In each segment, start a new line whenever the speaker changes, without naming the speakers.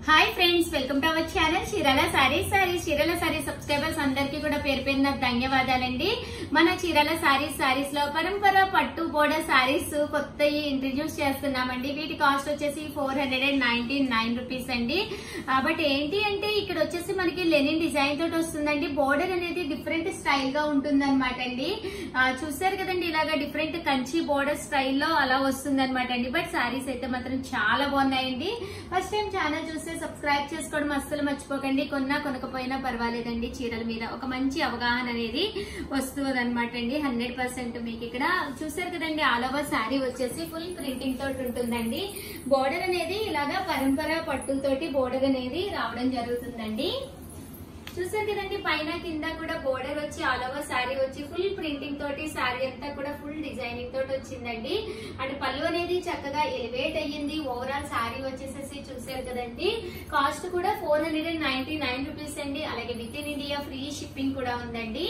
hi friends welcome to our channel Chirala sarees sarees Chirala sarees subscribers అందరికీ కూడా పేరు పేరున ధన్యవాదాలండి మన చీరాల సారీస్ సారీస్ లో పరంపర పట్టు బోర్డర్ సారీస్ కొత్త ఇంట్రడ్యూస్ చేస్తున్నామండి వీటి కాస్ట్ వచ్చేసి four hundred and ninety nine rupees అండి ఆ, బట్ ఏంటి అంటే ఇక్కడ వచ్చేసి మనకి లెనిన్ డిజైన్ తోటి వస్తుందండి బోర్డర్ అనేది డిఫరెంట్ స్టైల్ గా ఉంటుంది అనమాట అండి ఆ, చూసారు కదండి ఇలాగా డిఫరెంట్ కంచి బోర్డర్ స్టైల్లో అలా వస్తుంది అనమాట అండి బట్ సారీస్ అయితే మాత్రం చాలా బాగున్నాయండి ఫస్ట్ టైం ఛానల్ చూస్తే సబ్స్క్రైబ్ చేసుకోవడం అస్సలు మర్చిపోకండి కొన్నా కొనకపోయినా పర్వాలేదండి చీరల మీద ఒక మంచి అవగాహన అనేది వస్తుంది అనమాట అండి హండ్రెడ్ పర్సెంట్ మీకు ఇక్కడ చూసారు కదండి ఆల్ ఓవర్ శారీ వచ్చేసి ఫుల్ ప్రింటింగ్ తోటి ఉంటుందండి బోర్డర్ అనేది ఇలాగా పరంపర పట్టులతోటి బోర్డర్ అనేది రావడం జరుగుతుందండి చూసారు కదండి పైన కింద కూడా బోర్డర్ వచ్చి ఆల్ ఓవర్ శారీ వచ్చి ఫుల్ ప్రింటింగ్ తోటి శారీ అంతా కూడా ఫుల్ డిజైనింగ్ తోటి వచ్చిందండి అండ్ పళ్ళు అనేది చక్కగా ఎలివేట్ అయ్యింది ఓవరాల్ శారీ వచ్చేసేసి చూసారు కదండి కాస్ట్ కూడా four hundred and ninety nine rupees అండి అలాగే within India free shipping కూడా ఉందండి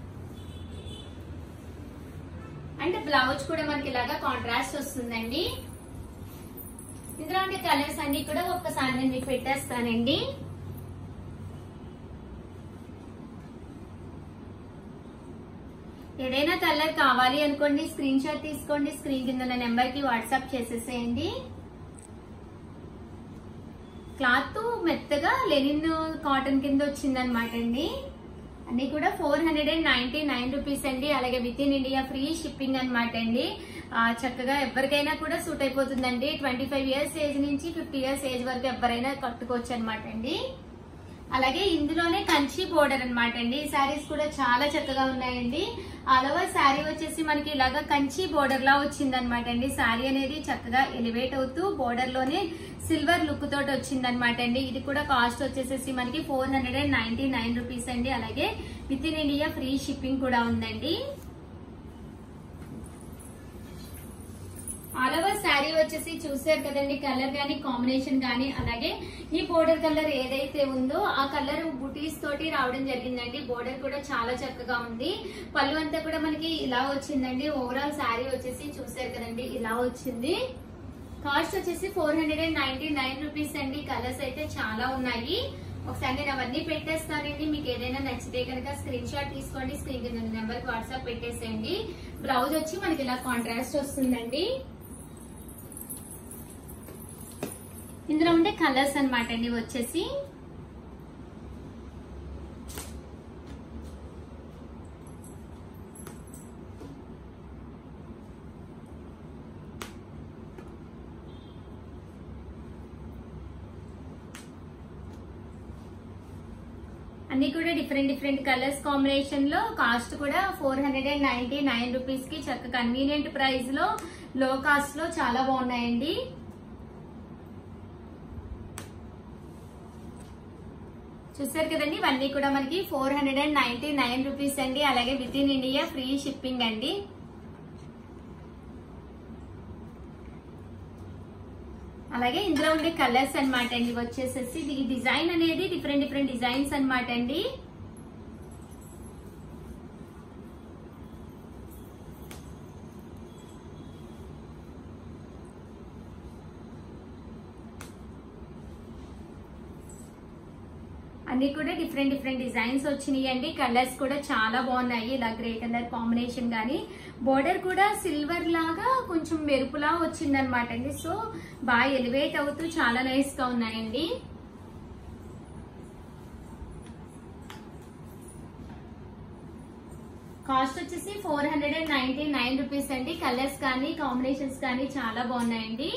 అండ్ బ్లౌజ్ కూడా మనకి ఇలాగా కాంట్రాస్ట్ వస్తుందండి ఇందులో ఉండే కలర్స్ అన్ని కూడా ఒక్కసారి నేను మీకు పెట్టేస్తానండి ఏదైనా కలర్ కావాలి అనుకోండి స్క్రీన్ షాట్ తీసుకోండి స్క్రీన్ కింద ఉన్న నెంబర్ కి వాట్సాప్ చేసేసేయండి క్లాత్ మెత్తగా లెనిన్ కాటన్ కింద వచ్చిందనమాట అండి అన్ని కూడా four hundred and ninety nine rupees అండి అలాగే within India free shipping అనమాట అండి ఆ, చక్కగా ఎవరికైనా కూడా సూట్ అయిపోతుందండి ట్వంటీ ఫైవ్ ఇయర్స్ ఏజ్ నుంచి ఫిఫ్టీ ఇయర్స్ ఏజ్ వరకు ఎవరైనా కట్టుకోవచ్చు అనమాట అండి అలాగే ఇందులోనే కంచి బోర్డర్ అన్నమాట అండి ఈ శారీస్ కూడా చాలా చక్కగా ఉన్నాయండి ఆల్ ఓవర్ శారీ వచ్చేసి మనకి ఇలాగా కంచి బోర్డర్ లా వచ్చిందనమాట అండి శారీ అనేది చక్కగా ఎలివేట్ అవుతూ బోర్డర్ లోనే సిల్వర్ లుక్ తోటి వచ్చిందనమాట అండి ఇది కూడా కాస్ట్ వచ్చేసేసి మనకి four hundred and ninety nine rupees అండి అలాగే within India free shipping కూడా ఉందండి ఆల్ ఓవర్ శారీ వచ్చేసి చూసారు కదండి కలర్ గానీ కాంబినేషన్ గానీ అలాగే ఈ బోర్డర్ కలర్ ఏదైతే ఉందో ఆ కలర్ బుటీస్ తోటి రావడం జరిగిందండి బోర్డర్ కూడా చాలా చక్కగా ఉంది పళ్ళు అంతా కూడా మనకి ఇలా వచ్చిందండి ఓవరాల్ శారీ వచ్చేసి చూసారు కదండి ఇలా వచ్చింది కాస్ట్ వచ్చేసి four hundred and ninety nine rupees అండి కలర్స్ అయితే చాలా ఉన్నాయి ఒకసారి నేను అవన్నీ పెట్టేస్తానండి మీకు ఏదైనా నచ్చితే కనుక స్క్రీన్ షాట్ తీసుకోండి స్క్రీన్ కింద నెంబర్ కి వాట్సాప్ పెట్టేసేయండి బ్లౌజ్ వచ్చి మనకి ఇలా కాంట్రాస్ట్ వస్తుందండి ఇందులో ఉండే కలర్స్ అన్నమాట అండి వచ్చేసి అన్ని కూడా డిఫరెంట్ డిఫరెంట్ కలర్స్ కాంబినేషన్ లో కాస్ట్ కూడా four hundred and ninety nine rupees కి చక్క కన్వీనియంట్ ప్రైస్ లో లో కాస్ట్ లో చాలా బాగున్నాయండి చూసారు కదండి ఇవన్నీ కూడా మనకి four hundred and ninety nine rupees అండి అలాగే within India free shipping అండి అలాగే ఇందులో ఉండే కలర్స్ అన్నమాట అండి ఇవి వచ్చేసేసి ఈ డిజైన్ అనేది డిఫరెంట్ డిఫరెంట్ డిజైన్స్ అన్నమాట అండి అన్ని కూడా డిఫరెంట్ డిఫరెంట్ డిజైన్స్ వచ్చినాయి అండి కలర్స్ కూడా చాలా బాగున్నాయి ఇలా గ్రే కలర్ కాంబినేషన్ కానీ బోర్డర్ కూడా సిల్వర్ లాగా కొంచెం మెరుపులా వచ్చిందనమాట అండి సో బాగా ఎలివేట్ అవుతూ చాలా నైస్ గా ఉన్నాయండి కాస్ట్ వచ్చేసి four hundred and ninety nine rupees అండి కలర్స్ కానీ కాంబినేషన్స్ కానీ చాలా బాగున్నాయండి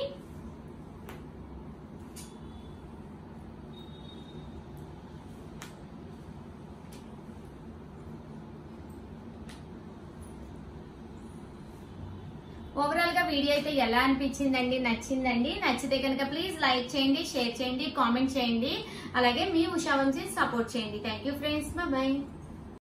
ఓవరాల్ గా వీడియో అయితే ఎలా అనిపించిందండి నచ్చిందండి నచ్చితే కనుక ప్లీజ్ లైక్ చేయండి షేర్ చేయండి కామెంట్ చేయండి అలాగే మీ ఉషా వంశీ సపోర్ట్ చేయండి థ్యాంక్ యూ ఫ్రెండ్స్ బాయ్